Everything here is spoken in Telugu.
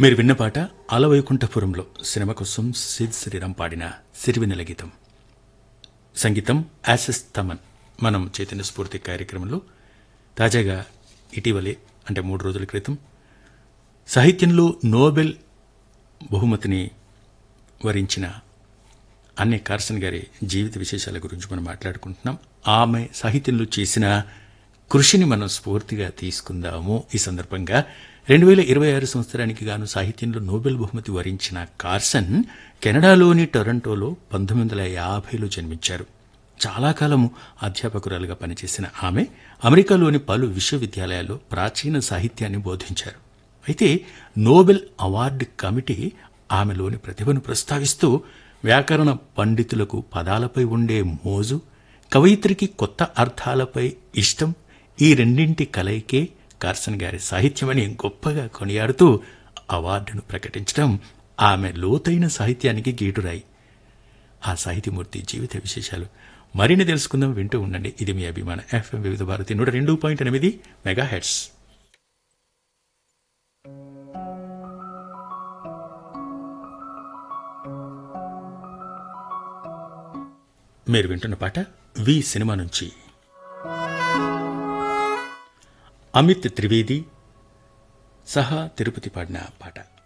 మీరు విన్న పాట అలవైకుంఠపురంలో సినిమా కోసం సిద్ శ్రీరామ్ పాడిన సిరివెన్నెల గీతం సంగీతం యాసెస్ తమన్ మనం చైతన్య స్ఫూర్తి కార్యక్రమంలో తాజాగా ఇటీవలే అంటే మూడు రోజుల క్రితం సాహిత్యంలో నోబెల్ బహుమతిని వరించిన అన్నే కార్సన్ గారి జీవిత విశేషాల గురించి మనం మాట్లాడుకుంటున్నాం ఆమె సాహిత్యంలో చేసిన కృషిని మనం స్ఫూర్తిగా తీసుకుందాము ఈ సందర్భంగా రెండు వేల ఇరవై ఆరు సంవత్సరానికి గాను సాహిత్యంలో నోబెల్ బహుమతి వరించిన కార్సన్ కెనడాలోని టొరంటోలో పంతొమ్మిది వందల యాభైలో జన్మించారు చాలా కాలం అధ్యాపకురాలుగా పనిచేసిన ఆమె అమెరికాలోని పలు విశ్వవిద్యాలయాల్లో ప్రాచీన సాహిత్యాన్ని బోధించారు అయితే నోబెల్ అవార్డు కమిటీ ఆమెలోని ప్రతిభను ప్రస్తావిస్తూ వ్యాకరణ పండితులకు పదాలపై ఉండే మోజు కవయిత్రికి కొత్త అర్థాలపై ఇష్టం ఈ రెండింటి కలయికే కార్సన్ గారి సాహిత్యమని గొప్పగా కొనియాడుతూ అవార్డును ప్రకటించడం ఆమె లోతైన సాహిత్యానికి గీటురాయి ఆ సాహితీమూర్తి జీవిత విశేషాలు మరిన్ని తెలుసుకుందాం వింటూ ఉండండి ఇది మీ అభిమాన ఎఫ్ఎం వివిధ భారతి నూట రెండు పాయింట్ ఎనిమిది మెగా హెడ్స్ మీరు వింటున్న పాట వి సినిమా నుంచి అమిత్ త్రివేది సహా తిరుపతి పాడిన పాట